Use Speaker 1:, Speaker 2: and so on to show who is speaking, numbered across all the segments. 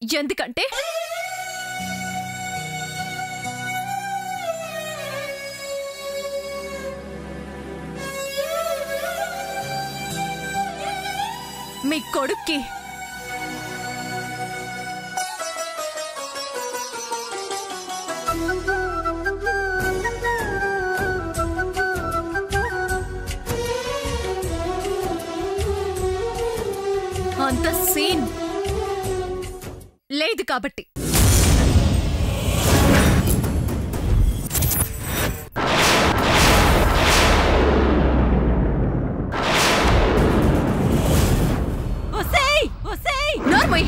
Speaker 1: ఎందుకంటే మీ కొడుక్కి అంత సీన్ లేదు కాబట్టి ఒసేయ్ ఒసేయ్ నోర్మయ్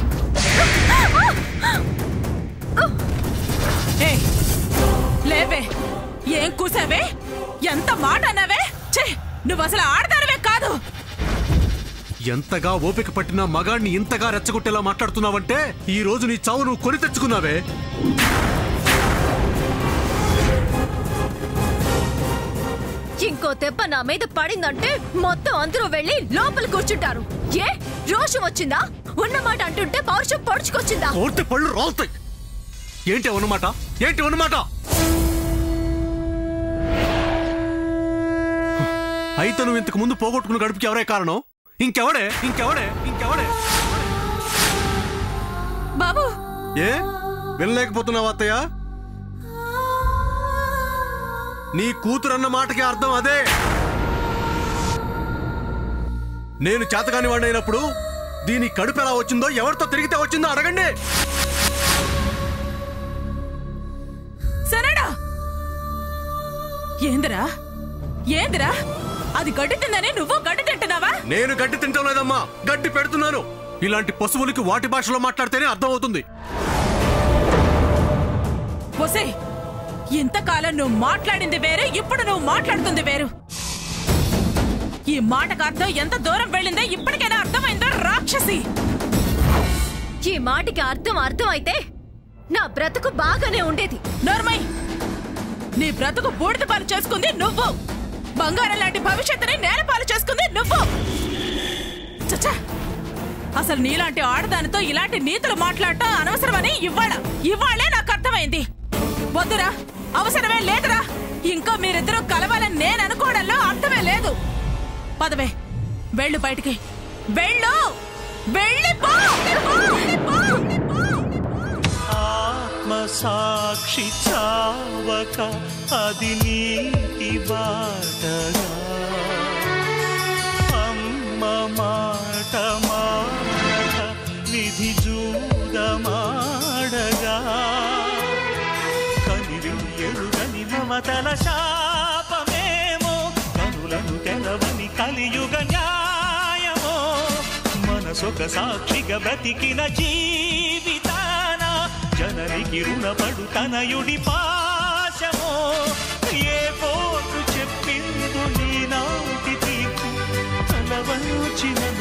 Speaker 2: ఏయ్, లేవే ఏం కూసావే ఎంత మాట అన్నావే ఛే నువ్వు అసలు ఆడదానివే కాదు
Speaker 3: ఎంతగా ఓపిక పట్టిన మగాడిని ఇంతగా రెచ్చగొట్టేలా మాట్లాడుతున్నావంటే ఈ రోజు నీ చావు నువ్వు కొని తెచ్చుకున్నావే
Speaker 1: ఇంకో దెబ్బ నా మీద పడిందంటే మొత్తం అందరూ వెళ్ళి లోపల కూర్చుంటారు ఏ రోషం వచ్చిందా ఉన్నమాట అంటుంటే పౌరుషం పొడుచుకొచ్చిందా
Speaker 3: కోర్టు పళ్ళు రాలుతాయి ఏంటి ఉన్నమాట ఏంటి ఉన్నమాట అయితే నువ్వు ఇంతకు ముందు పోగొట్టుకున్న గడుపుకి ఎవరే కారణం ఇంకెవడే ఇంకెవడే ఇంకెవడే
Speaker 2: బాబు
Speaker 3: ఏ వినలేకపోతున్నావా అత్తయ్య నీ కూతురన్న మాటకి అర్థం అదే నేను చేతకాని వాడినప్పుడు దీని కడుపు ఎలా వచ్చిందో ఎవరితో తిరిగితే వచ్చిందో అడగండి
Speaker 2: సరేనా ఏందిరా ఏందిరా అది గడ్డి తిందని నువ్వు గడ్డి తింటున్నావా
Speaker 3: నేను గడ్డి తింటం లేదమ్మా గడ్డి పెడుతున్నాను ఇలాంటి పశువులకి వాటి భాషలో మాట్లాడితేనే అర్థం అవుతుంది
Speaker 2: ఒసే ఇంతకాలం నువ్వు మాట్లాడింది వేరే ఇప్పుడు నువ్వు మాట్లాడుతుంది వేరు ఈ మాటకు అర్థం ఎంత దూరం వెళ్ళిందో ఇప్పటికైనా అర్థమైందో రాక్షసి
Speaker 1: ఈ మాటికి అర్థం అర్థం అయితే నా బ్రతుకు బాగానే ఉండేది
Speaker 2: నోర్మై నీ బ్రతుకు బూడిద పాలు చేసుకుంది నువ్వు బంగారం లాంటి భవిష్యత్తుని నేల పాలు చేసుకుంది నువ్వు చచ్చా అసలు నీలాంటి ఆడదానితో ఇలాంటి నీతులు మాట్లాడటం అనవసరమని ఇవాళ ఇవాళే నాకు అర్థమైంది వద్దురా అవసరమే లేదురా ఇంకా మీరిద్దరూ కలవాలని నేను అనుకోవడంలో అర్థమే లేదు పదవే వెళ్ళు బయటికి వెళ్ళు వెళ్ళిపో వెళ్ళిపో!
Speaker 4: ఆత్మసాక్షి చావక అది నీటి బాటగా అమ్మ మాట మాట విధి జూదమాడగా కనిలు ఎరుగని మమతల శాపమేమో కనులను తెలవని కలియుగ న్యాయమో మనసొక సాక్షిగా బ్రతికిన జీవితాన జననికి రుణపడు తనయుడి పాశమో ఏ పోటు చెప్పిందు నీ నాటి తీర్పు తలవంచిన